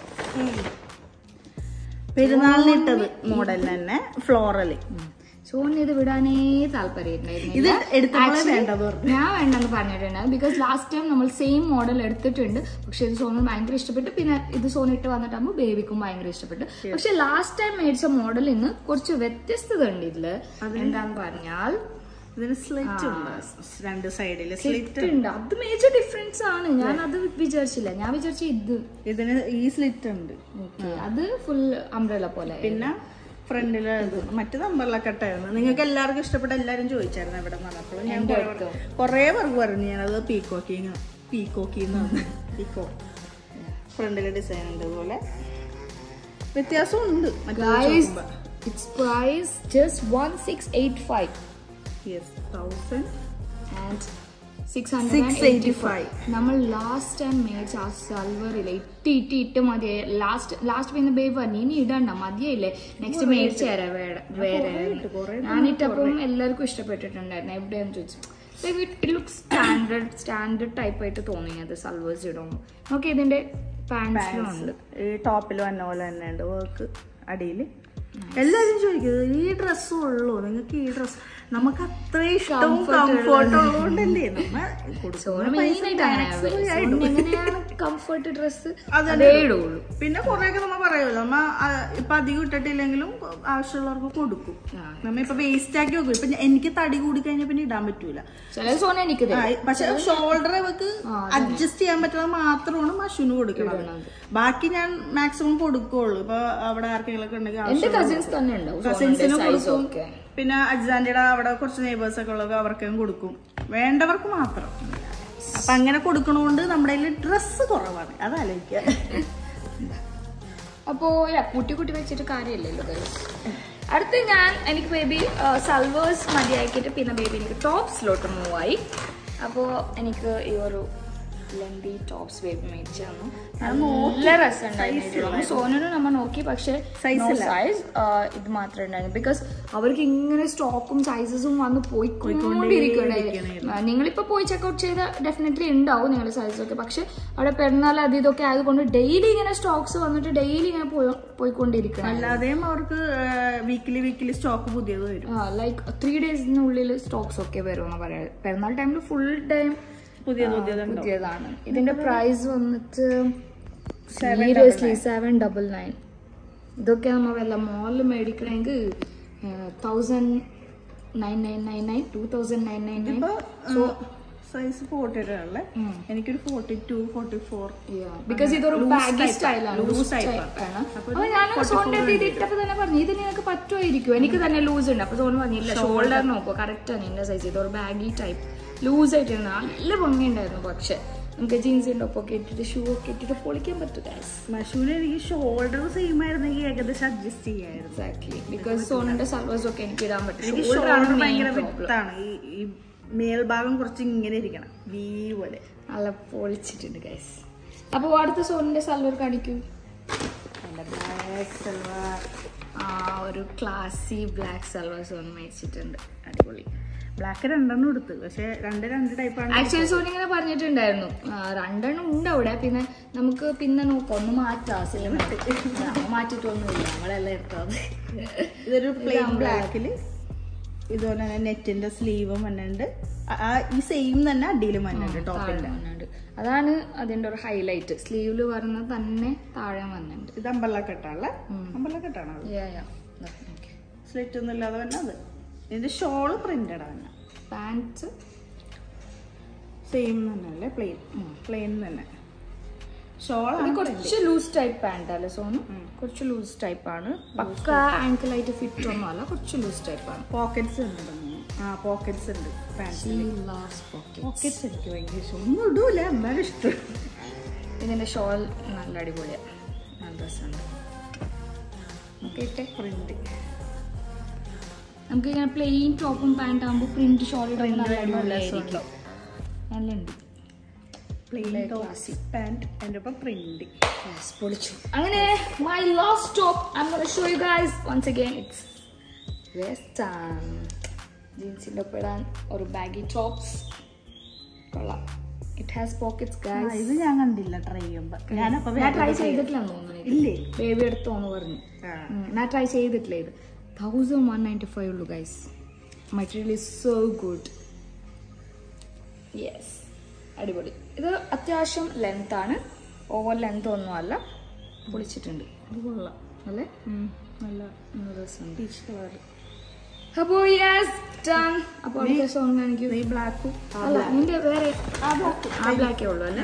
പെരുന്നാളിന് ഇട്ടത് മോഡൽ തന്നെ ഫ്ലോറല് സോണിന് ഇത് വിടാനേ ഇത് താല്പര്യമുണ്ടായിരുന്നില്ല എടുത്തപ്പോഴേ Actually, വേണ്ടത് പറഞ്ഞു ഞാൻ വേണ്ടെന്ന് പറഞ്ഞിട്ടുണ്ട് ബിക്കോസ് ലാസ്റ്റ് ടൈം നമ്മൾ സെയിം മോഡൽ എടുത്തിട്ടുണ്ട് പക്ഷെ ഇത് സോനു ഭയങ്കര ഇഷ്ടപ്പെട്ടു പിന്നെ ഇത് സോനിട്ട് വന്നിട്ടാകുമ്പോൾ ബേബിക്കും ഭയങ്കര ഇഷ്ടപ്പെട്ടു പക്ഷെ ലാസ്റ്റ് ടൈം മേടിച്ച മോഡൽ ഇന്ന് കുറച്ച് വ്യത്യസ്തത ഉണ്ട് ഇതില് എന്താന്ന് പറഞ്ഞാൽ ഇതിന് സ്ലിറ്റ് ഉണ്ട് രണ്ട് സൈഡില് സ്ലിറ്റ് സ്ലിറ്റ് ഉണ്ട് അത് മേജർ ഡിഫറൻസ് ആണ് ഞാൻ അത് വിചാരിച്ചില്ല ഞാൻ വിചാരിച്ച ഇത് ഇതിന് ഈ സ്ലിറ്റ് ഉണ്ട് Okay, അത് ഫുൾ അംബ്രല പോലെ പിന്നെ ഫ്രണ്ടില് ഇത് മറ്റേത് അമ്പർല കട്ടായിരുന്നു നിങ്ങൾക്ക് എല്ലാവർക്കും ഇഷ്ടപ്പെട്ട എല്ലാരും ചോദിച്ചായിരുന്നു എവിടെ വന്നപ്പോൾ ഞാൻ എന്റെ കുറേ- അടുത്തോ? കുറേ പേർക്ക് പറഞ്ഞു ഞാനത് പീക്കോക്കിങ് പീക്കോക്കിന്ന് പീക്കോ ഫ്രണ്ടിലെ ഡിസൈൻ ഉണ്ട് ഇതുപോലെ വ്യത്യാസം ഉണ്ട് guys it's price just one six eight five yes thousand and six 685. നമ്മൾ ലാസ്റ്റ് ടൈം മേടിച്ച ആ സൽവറില്ലേ ഇട്ട് ഇട്ട് ഇട്ട് മതിയായി ലാസ്റ്റ് ലാസ്റ്റ് പിന്നെ ബേബ് പറഞ്ഞു ഇനി ഇടണ്ട മതിയായില്ലേ നെക്സ്റ്റ് മേടിച്ചു തരാം വേറെ വേറെ ഞാനിട്ടപ്പം എല്ലാവർക്കും ഇഷ്ടപ്പെട്ടിട്ടുണ്ടായിരുന്നു എവിടെയാന്ന് ചോദിച്ചു it look standard standard type ആയിട്ട് തോന്നി അത് സൽവേഴ്സ് ഇടുമ്പോൾ നോക്കി ഇതിന്റെ പാൻസിലും ഉണ്ട് ഈ ടോപ്പിൽ വന്ന പോലെ തന്നെ ഉണ്ട് വർക്ക് അടിയിൽ എല്ലാരും ചോദിക്കുന്നത് ഈ ഡ്രസ്സും ഉള്ളൂ നിങ്ങൾക്ക് ഈ ഡ്രസ് നമുക്ക് അത്ര ഇഷ്ടവും കംഫർട്ട് ഉള്ളതുകൊണ്ടല്ലേ നമ്മ കൊടുക്കുന്ന പൈസ maximum ഞാൻ ഇടും. എങ്ങനെയാണ് കംഫർട്ട് ഡ്രസ് അതന്നെ അതേ ഇടുള്ളൂ പിന്നെ കുറെയൊക്കെ നമ്മ പറയുമല്ലോ നമ്മ ആ, ഇപ്പൊ അധികം ഇട്ടിട്ടില്ലെങ്കിലും ആവശ്യമുള്ളവർക്ക് കൊടുക്കും ആ. നമ്മ ഇപ്പൊ വേസ്റ്റ് ആക്കി വെക്കും ഇപ്പൊ ഞാൻ- എനിക്ക് തടി കൂടി കഴിഞ്ഞാൽ പിന്നെ ഇടാൻ പറ്റൂല ചില സോന എനിക്ക് ആ, പക്ഷെ ഷോൾഡർ അവക്ക് അഡ്ജസ്റ്റ് ചെയ്യാൻ പറ്റുന്നത് മാത്രമാണ് മഷുന് കൊടുക്കുന്നത് ബാക്കി ഞാൻ മാക്സിമം കൊടുക്കുള്ളൂ ഇപ്പൊ അവിടെ ആർക്കെങ്കിലും ഒക്കെ ഉണ്ടെങ്കിൽ എന്റെ കസിൻസ് തന്നെ ഉണ്ടാവും കസിൻസിന് സൈസ് കൊടുക്കും ഒക്കെ പിന്നെ അജ്ജാന്റിയുടെ അവിടെ കുറച്ച് നെയ്ബേഴ്സ് ഒക്കെ ഉള്ളത് അവർക്കും കൊടുക്കും വേണ്ടവർക്ക് മാത്രം അപ്പൊ അങ്ങനെ കൊടുക്കണോണ്ട് നമ്മുടെ കയ്യിൽ ഡ്രസ്സ് കുറവാണ് അതാലോചിക്കുക അപ്പോ യാ കൂട്ടി കൂട്ടി വെച്ചിട്ട് കാര്യമില്ലല്ലോ guys. അടുത്ത് ഞാൻ എനിക്ക് ബേബി സൽവേഴ്സ് മതിയാക്കിയിട്ട് പിന്നെ ബേബി എനിക്ക് ടോപ്സിലോട്ട് മൂവ് ആയി അപ്പോൾ എനിക്ക് ഈ ഒരു ലെന്തി ടോപ്സ് ബേബി മേടിച്ചു തന്നു നല്ല രസമുണ്ടായിരുന്നു സോനു നമ്മ നോക്കി പക്ഷെ സൈസ് ഇത് മാത്രമേ ഉണ്ടായിരുന്നു ബിക്കോസ് അവർക്ക് ഇങ്ങനെ സ്റ്റോക്കും സൈസസും വന്ന് പോയിക്കൊണ്ടിരിക്കണ്ടായിരുന്നു നിങ്ങളിപ്പോ പോയി ചെക്കൗട്ട് ചെയ്ത ഡെഫിനറ്റ്ലി ഉണ്ടാവും നിങ്ങളുടെ സൈസൊക്കെ പക്ഷെ അവിടെ പെരുന്നാൾ അത് ഇതൊക്കെ ആയതുകൊണ്ട് ഡെയിലി ഇങ്ങനെ സ്റ്റോക്സ് വന്നിട്ട് ഡെയിലി ഇങ്ങനെ പോയി- പോയിക്കൊണ്ടിരിക്കണം അല്ലാതെയും അവർക്ക് വീക്കിലി വീക്കിലി സ്റ്റോക്ക് പുതിയത് വരും ലൈക്ക് ത്രീ ഡേയ്സിനുള്ളിൽ സ്റ്റോക്സ് ഒക്കെ വരുമെന്ന് പറയാം പെരുന്നാൾ ടൈമിൽ ഫുൾ ടൈം പുതിയത് പുതിയത് പുതിയതാണ് ഇതിന്റെ പ്രൈസ് വന്നിട്ട് സീരിയസ്ലി സെവൻ ഡബിൾ നയൻ ഇതൊക്കെ നമ്മൾ വല്ല മോളിൽ മേടിക്കണമെങ്കിൽ thousand nine nine nine nine two thousand nine nine nine ഇപ്പൊ സൈസ് ഫോർട്ടിയുടെ ഉള്ളേ എനിക്കൊരു forty two forty four because ഇതൊരു ബാഗി സ്റ്റൈലാണ് Loose ലൂസ് type ടൈപ്പ് ആണ് അപ്പൊ ഞാൻ സോണിന്റെ അടുത്ത് ഇത് ഇട്ടപ്പോ തന്നെ പറഞ്ഞു ഇത് നിനക്ക് പറ്റുമായിരിക്കും എനിക്ക് തന്നെ ലൂസ് ഉണ്ട് അപ്പൊ സോൺ പറഞ്ഞില്ല ഷോൾഡർ നോക്കൂ കറക്റ്റ് ആണ് എന്റെ സൈസ് ഇതൊരു ബാഗി ടൈപ്പ് ലൂസ് ആയിട്ടാണ് നല്ല ഭംഗിയുണ്ടായിരുന്നു പക്ഷെ നമുക്ക് ജീൻസിന്റെ ഒപ്പൊക്കെ ഇട്ടിട്ട് ഷൂ ഒക്കെ ഇട്ടിട്ട് പൊളിക്കാൻ പറ്റും ഗൈസ് മഷൂന് എനിക്ക് ഷോൾഡർ സെയിം ആയിരുന്നെങ്കിൽ ഏകദേശം അഡ്ജസ്റ്റ് ചെയ്യായിരുന്നു എക്സാക്ട്ലി ബിക്കോസ് സോണിന്റെ സൽവേഴ്സ് ഒക്കെ എനിക്ക് ഇടാൻ പറ്റും എനിക്ക് ഷോൾഡർ ഷോൾഡർ ആണ് ഭയങ്കര മെയിൻ പ്രോബ്ലം വിത്താണ് ഈ ഈ മേൽഭാഗം കുറച്ച് ഇങ്ങനെ ഇരിക്കണം വി പോലെ നല്ല പൊളിച്ചിട്ടുണ്ട് ഗൈസ് അപ്പൊ അടുത്ത സോണിന്റെ സൽവർ കാണിക്കൂ ബ്ലാക്ക് സൽവാർ ആ ഒരു ക്ലാസി ബ്ലാക്ക് സൽവാർ സോൺ മേടിച്ചിട്ടുണ്ട് അടിപൊളി ബ്ലാക്ക് രണ്ടെണ്ണം എടുത്ത് പക്ഷെ രണ്ട് രണ്ട് ടൈപ്പാണ് ആക്ച്വലി സോണി ഇങ്ങനെ പറഞ്ഞിട്ടുണ്ടായിരുന്നു ആ, രണ്ടെണ്ണം ഉണ്ട് അവിടെ പിന്നെ നമുക്ക് പിന്നെ നോക്കാം ഒന്ന് മാറ്റാം സിനിമ മാറ്റിട്ടൊന്നുമില്ല നമ്മളെല്ലാം എടുത്തത് ഇതൊരു പ്ലെയിൻ ബ്ലാക്കില് ഇതുപോലെ തന്നെ നെറ്റിന്റെ സ്ലീവും വന്നുണ്ട് ആ- ആ ഈ സെയിം തന്നെ അടിയിലും വന്നുണ്ട് ടോപ്പിന്റെ വന്നിട്ടുണ്ട് അതാണ് അതിന്റെ ഒരു ഹൈലൈറ്റ് സ്ലീവില് വരുന്ന തന്നെ താഴെ വന്നിട്ടുണ്ട് ഇത് അമ്പല കെട്ടാണല്ലേ അമ്പല കെട്ടാണ് അത് സ്ലിറ്റ് ഒന്നും ഇല്ലാതെ തന്നെ അത് ഇതിന്റെ ഷോള് പ്രിന്റഡ് ആണ് പാൻറ് സെയിം തന്നെ അല്ലേ പ്ലെയിൻ പ്ലെയിൻ തന്നെ ഇത് ഷോളാണ് കുറച്ച് ലൂസ് ടൈപ്പ് പാന്റ് അല്ലേ സോനു കുറച്ച് ലൂസ് ടൈപ്പ് ആണ് പക്ക ആങ്കിൾ ആയിട്ട് ഫിറ്റ് ഒന്നും അല്ല കുറച്ച് ലൂസ് ടൈപ്പ് ആണ് പോക്കറ്റ്സ് ഉണ്ട് തോന്നുന്നു. ആ പോക്കറ്റ്സ് ഉണ്ട് പാൻസിൽ പോക്കറ്റ്സ് എനിക്ക് ഭയങ്കര ഇഷ്ടം ഒന്നും ഇടൂല എന്നാലും ഇഷ്ടം ഇതിന്റെ ഷോൾ നല്ല അടിപൊളിയാണ് നല്ല രസമുണ്ട് നമുക്ക് ഇട്ടേ പ്രിന്റ് നമുക്ക് ഇങ്ങനെ പ്ലെയിൻ ടോപ്പും പാന്റ് ആകുമ്പോൾ പ്രിന്റ് ഷോൾ ഇടാൻ നല്ല നല്ല അടിപൊളിയായിരിക്കും നല്ല ഉണ്ട് പ്ലെയിൻ പാന്റ് എൻ്റെ ഒപ്പം പ്രിന്റ് പൊളിച്ചു അങ്ങനെ my last stop I gonna show you guys once again it's western ജീൻസിൻ്റെ ഒപ്പം ഇടാൻ ഒരു ബാഗി ടോപ്സ് കൊള്ളാം ഇറ്റ് ഹാസ് പോക്കറ്റ്സ് ഗൈസ് ഇത് ഞാൻ കണ്ടില്ല ട്രൈ ചെയ്യുമ്പോ ഞാനപ്പോ ഞാൻ ട്രൈ ചെയ്തിട്ടില്ലെന്ന് തോന്നുന്നു ഇല്ലേ ബേബി എടുത്തോന്ന് പറഞ്ഞു ആ. ഉം, ഞാൻ ട്രൈ ചെയ്തിട്ടില്ല ഇത് തൗസൻഡ് വൺ നയൻറ്റി ഫൈവ് ഉള്ളൂ guys material is so good yes അടിപൊളി ഇത് അത്യാവശ്യം ലെങ്ത് ആണ് ഓവർ ലെങ്ത് ഒന്നും അല്ല പൊളിച്ചിട്ടുണ്ട് ഇത് കൊള്ളാം അല്ലേ നല്ല നല്ല രസമുണ്ട് പീച്ച് കളർ അപ്പോ യെസ് ഡൺ അപ്പോൾ അടുത്ത സോങ് കാണിക്കൂ ഈ ബ്ലാക്കും അല്ല നിന്റെ വേറെ ആ ബ്ലാക്കേ ഉള്ളൂ അല്ലേ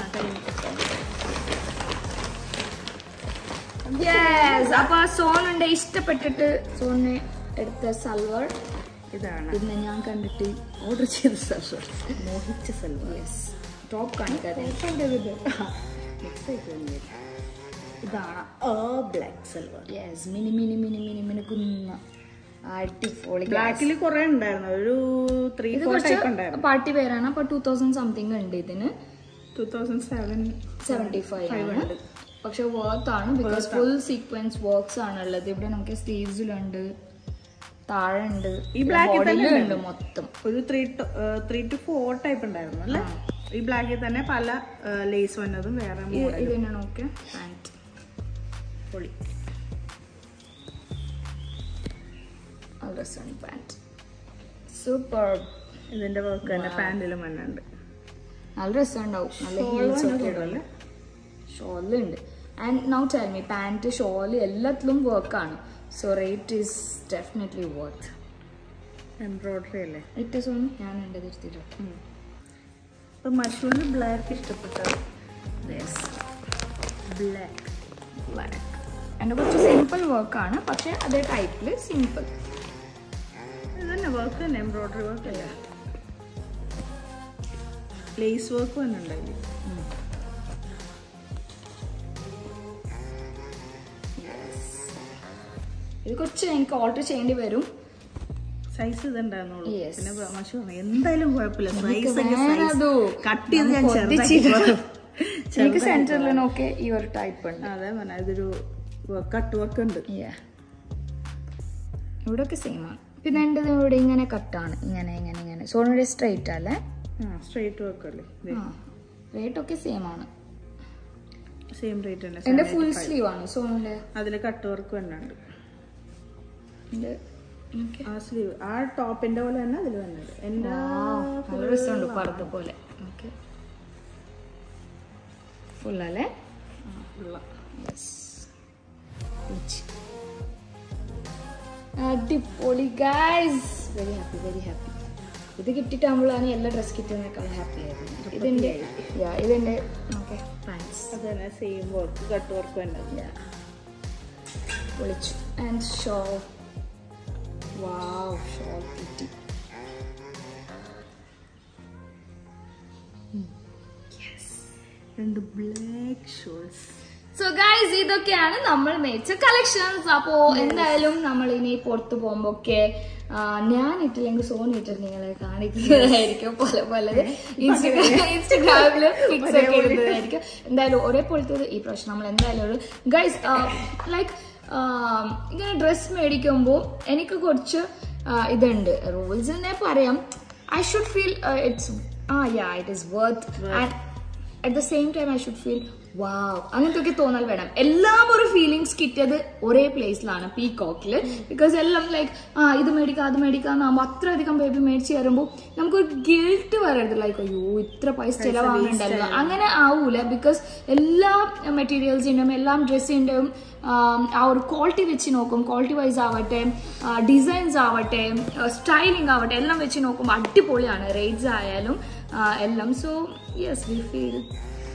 യെസ് അപ്പൊ ആ സോണിന്റെ ഇഷ്ടപ്പെട്ടിട്ട് സോണിന് എടുത്ത സൽവർ ഇതാണ് ഇന്ന് ഞാൻ കണ്ടിട്ട് ഓർഡർ ചെയ്ത സൽവർ മോഹിച്ച സൽവാർ യെസ് ടോപ്പ് കാണിക്കാതെ മിക്സ് ആയിട്ട് ഇതാണ് ആ black salwar yes mini mini mini mini മിനുക്കുന്ന അടിപൊളി ബ്ലാക്കിൽ കുറെ ഉണ്ടായിരുന്നു ഒരു ത്രീ ഇത് ഫോർ കുറച്ച് ടൈപ്പ് ഉണ്ടായിരുന്നു പാർട്ടി വെയറാണ് അപ്പൊ ടൂ തൗസൻഡ് സംതിങ് ഉണ്ട് ഇതിന് two thousand seven seventy five ആണ് പക്ഷെ വർത്ത് ആണ് ബിക്കോസ് ഫുൾ സീക്വൻസ് വർക്ക്സ് ആണ് ഉള്ളത് ഇവിടെ നമുക്ക് സ്ലീവ്സിലുണ്ട് താഴെ ഉണ്ട് ഈ black ൽ തന്നെ ഉണ്ട് മൊത്തം ഒരു three three two four type ഉണ്ടായിരുന്നു അല്ലേ ഈ ബ്ലാക്കിൽ തന്നെ പല ലേസ് വന്നതും വേറെ ഇത് model. ഇത് തന്നെയാണ് ഓക്കെ പാൻറ്റ് പൊളി നല്ല രസമാണ് പാൻറ്റ് സൂപ്പർ ഇതിന്റെ വർക്ക് തന്നെ പാന്റിലും വന്നുണ്ട് നല്ല രസമുണ്ടാവും നല്ല ഹീൽസ് ഒക്കെ ഇടുമല്ലേ ഷോളുണ്ട് and now tell me pant shawl എല്ലാത്തിലും വർക്കാണ് so rate is definitely worth embroidery അല്ലേ ഏറ്റവും സോണി ഞാൻ എൻ്റെ തിരുത്തിട്ടു അപ്പൊ മറ്റൊന്ന് ബ്ലാക്ക് ഇഷ്ടപ്പെട്ടത് ബ്ലാക്ക് ബ്ലാക്ക് എൻ്റെ കുറച്ച് സിമ്പിൾ വർക്കാണ് പക്ഷേ അതേ ടൈപ്പിൽ സിമ്പിൾ ഇത് തന്നെ വർക്ക് തന്നെ എംബ്രോയിഡറി വർക്ക് അല്ലേ ലേസ് വർക്ക് തന്നെ ഉണ്ടായി ഇത് കുറച്ച് എനിക്ക് ഓൾട്ടർ ചെയ്യേണ്ടി വരും സൈസ് ഇതുണ്ടായിരുന്നുള്ളൂ Yes. പിന്നെ മഷു പറഞ്ഞു എന്തായാലും കുഴപ്പമില്ല സൈസ് വേണതോ. കട്ട് ചെയ്ത് ഞാൻ നമുക്ക് ചെറുതാക്കി ഒന്നിച്ചിട്ട്. ചെറുതാക്കി എനിക്ക് സെന്ററിലൊക്കെ ഈ ഒരു ടൈപ്പ് ഉണ്ട് അതെ പറഞ്ഞ ഇതൊരു കട്ട് വർക്ക് ഉണ്ട് Yeah. ഇവിടെയൊക്കെ സെയിം ആണ് പിന്നെ എൻ്റെ ഇവിടെ ഇങ്ങനെ കട്ടാണ് ഇങ്ങനെ ഇങ്ങനെ ഇങ്ങനെ സോണിയുടെ സ്ട്രൈറ്റ് അല്ലേ ആ സ്ട്രേറ്റ് വർക്ക് അല്ലേ ആ റേറ്റ് ഒക്കെ സെയിം ആണ് സെയിം റേറ്റ് തന്നെ എൻ്റെ ഫുൾ സ്ലീവ് ആണ് സോണിന്റെ അതിൽ കട്ട് വർക്ക് തന്നെ ഉണ്ട് എൻ്റെ okay. ആ സ്ലീവ് ആ ടോപ്പിന്റെ പോലെ തന്നെ അതിൽ വന്നത് എന്റെ Wow, നല്ല രസമുണ്ട് പർദ്ദ പോലെ ഓക്കെ ഫുൾ അല്ലേ യെസ് അടിപൊളി guys very happy very happy ഇത് കിട്ടിയിട്ടാകുമ്പോഴാണ് എല്ലാ ഡ്രസ് കിട്ടുന്നതിനേക്കാൾ ഹാപ്പി ആയിരുന്നു ഇതിന്റെ യാ ഇതിന്റെ ഓക്കെ പാൻസ് അത് തന്നെ സെയിം വർക്ക് കട്ട് വർക്ക് തന്നെ യാ പൊളിച്ചു ആൻഡ് ഷോ വാവ് ഷോൾ കിട്ടി രണ്ട് ബ്ലാക്ക് ഷോൾസ് സോ ഗൈസ് ഇതൊക്കെയാണ് നമ്മൾ മേടിച്ച കളക്ഷൻസ് അപ്പോ എന്തായാലും നമ്മൾ ഇനി പുറത്തു പോകുമ്പോ ഒക്കെ ഞാൻ ഇട്ടില്ലെങ്കിൽ സോണി ഇട്ടിട്ട് നിങ്ങളെ കാണിക്കുന്നതായിരിക്കും പല പലത് ഇൻസ്റ്റഗ്രാമില് പിക്സ് ഒക്കെ ഇടുന്നതായിരിക്കും എന്തായാലും ഒരേപോലത്തെ ഈ പ്രശ്നം നമ്മൾ എന്തായാലും ഒരു ഗൈസ് ലൈക്ക് ഇങ്ങനെ ഡ്രസ് മേടിക്കുമ്പോൾ എനിക്ക് കുറച്ച് ആ, ഇതുണ്ട് റൂൾസ് തന്നെ പറയാം I should feel it's ah yeah it is worth and at the same time I should feel wow അങ്ങനത്തെ ഒക്കെ തോന്നൽ വേണം എല്ലാം ഒരു ഫീലിങ്സ് കിട്ടിയത് ഒരേ പ്ലേസിലാണ് പീകോക്കില് ബിക്കോസ് എല്ലാം ലൈക്ക് ആ ഇത് മേടിക്കാം അത് മേടിക്കാന്നാകുമ്പോൾ അത്ര അധികം ബേബി മേടിച്ച് തരുമ്പോൾ നമുക്കൊരു ഗിൽട്ട് വരരുത് ലൈക്ക് അയ്യോ ഇത്ര പൈസ ചിലവാങ്ങണ്ടല്ലോ അങ്ങനെ ആവൂല ബിക്കോസ് എല്ലാ മെറ്റീരിയൽസിൻ്റെയും എല്ലാം ഡ്രസ്സിൻ്റെയും ആ ഒരു ക്വാളിറ്റി വെച്ച് നോക്കും ക്വാളിറ്റി വൈസ് ആവട്ടെ ഡിസൈൻസ് ആവട്ടെ സ്റ്റൈലിംഗ് ആവട്ടെ എല്ലാം വെച്ച് നോക്കുമ്പോൾ അടിപൊളിയാണ് റേറ്റ്സ് ആയാലും ആ, എല്ലാം so yes we feel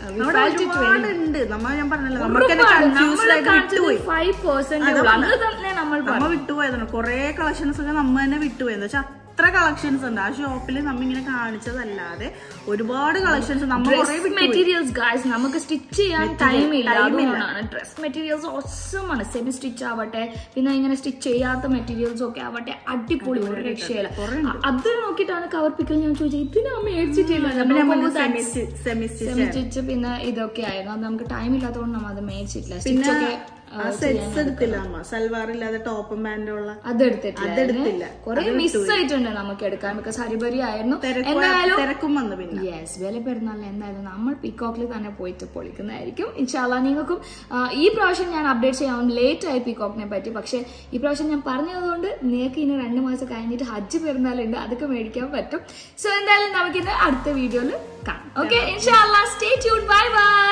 we അവിടെ felt it very ഒരുപാടുണ്ട് നമ്മ ഞാൻ പറഞ്ഞല്ലോ നമ്മൾക്ക് കൺഫ്യൂസ്ഡ് ആയിട്ട് വിട്ടുപോയി ഫൈവ് പെർസെന്റ് അന്ന് തന്നെ നമ്മൾ നമ്മ വിട്ടുപോയതാണ് കൊറേ കളക്ഷൻസ് ഒക്കെ നമ്മ തന്നെ വിട്ടുപോയി എന്താ വെച്ചാൽ അത്ര കളക്ഷൻസ് ഉണ്ട് ആ ഷോപ്പിൽ നമ്മ ഇങ്ങനെ കാണിച്ചതല്ലാതെ ഒരുപാട് കളക്ഷൻസ് നമ്മ കൊറേ ഡ്രസ് മെറ്റീരിയൽസ് ഗായ്സ് നമുക്ക് സ്റ്റിച്ച് ചെയ്യാൻ ടൈം ഇല്ല അതുകൊണ്ടാണ് ഡ്രസ് മെറ്റീരിയൽസ് ഒസമാണ് സെമി സ്റ്റിച്ച് ആവട്ടെ പിന്നെ ഇങ്ങനെ സ്റ്റിച്ച് ചെയ്യാത്ത മെറ്റീരിയൽസ് ഒക്കെ ആവട്ടെ അടിപൊളി ഒരു രക്ഷയില്ല അ- അത് നോക്കിയിട്ടാണ് കവർ പിക്കൽ ഞാൻ ചോദിച്ചത് ഇതിനാ മേടിച്ചിട്ടില്ല സെമി സെമി സെമി സ്റ്റിച്ച് പിന്നെ ഇതൊക്കെ ആയിരുന്നു അത് നമുക്ക് ടൈം ഇല്ലാത്തതുകൊണ്ട് നമ്മൾ അത് മേടിച്ചിട്ടില്ല സ്റ്റിച്ച് ഒക്കെ ആ സെറ്റ്സ് എടുത്തില്ല നമ്മ സൽവാർ ഇല്ലാതെ ടോപ്പും പാന്റും ഉള്ള അതെടുത്തിട്ടില്ല അതെടുത്തില്ല. കുറെ മിസ് ആയിട്ടുണ്ട് നമുക്ക് എടുക്കാൻ ബിക്കോസ് ഹരിബരി ആയിരുന്നു തിരക്കും എന്തായാലും തിരക്കും വന്നു പിന്നെ യെസ് വില പെരുന്നാളിന് എന്തായാലും നമ്മൾ പീകോക്കിൽ തന്നെ പോയിട്ട് പൊളിക്കുന്നതായിരിക്കും ഇൻഷാല്ല നിങ്ങൾക്കും ആ, ഈ പ്രാവശ്യം ഞാൻ അപ്ഡേറ്റ് ചെയ്യാൻ ലേറ്റ് ആയി പീകോക്കിനെ പറ്റി പക്ഷെ ഈ പ്രാവശ്യം ഞാൻ പറഞ്ഞതുകൊണ്ട് നിങ്ങൾക്ക് ഇനി രണ്ട് മാസം കഴിഞ്ഞിട്ട് ഹജ്ജ് പെരുന്നാളുണ്ട് അതൊക്കെ മേടിക്കാൻ പറ്റും സോ എന്തായാലും നമുക്കിത് അടുത്ത വീഡിയോയിൽ കാണാം ഓക്കെ ഇൻഷാല്ല സ്റ്റേ ട്യൂൺ ബൈ ബൈ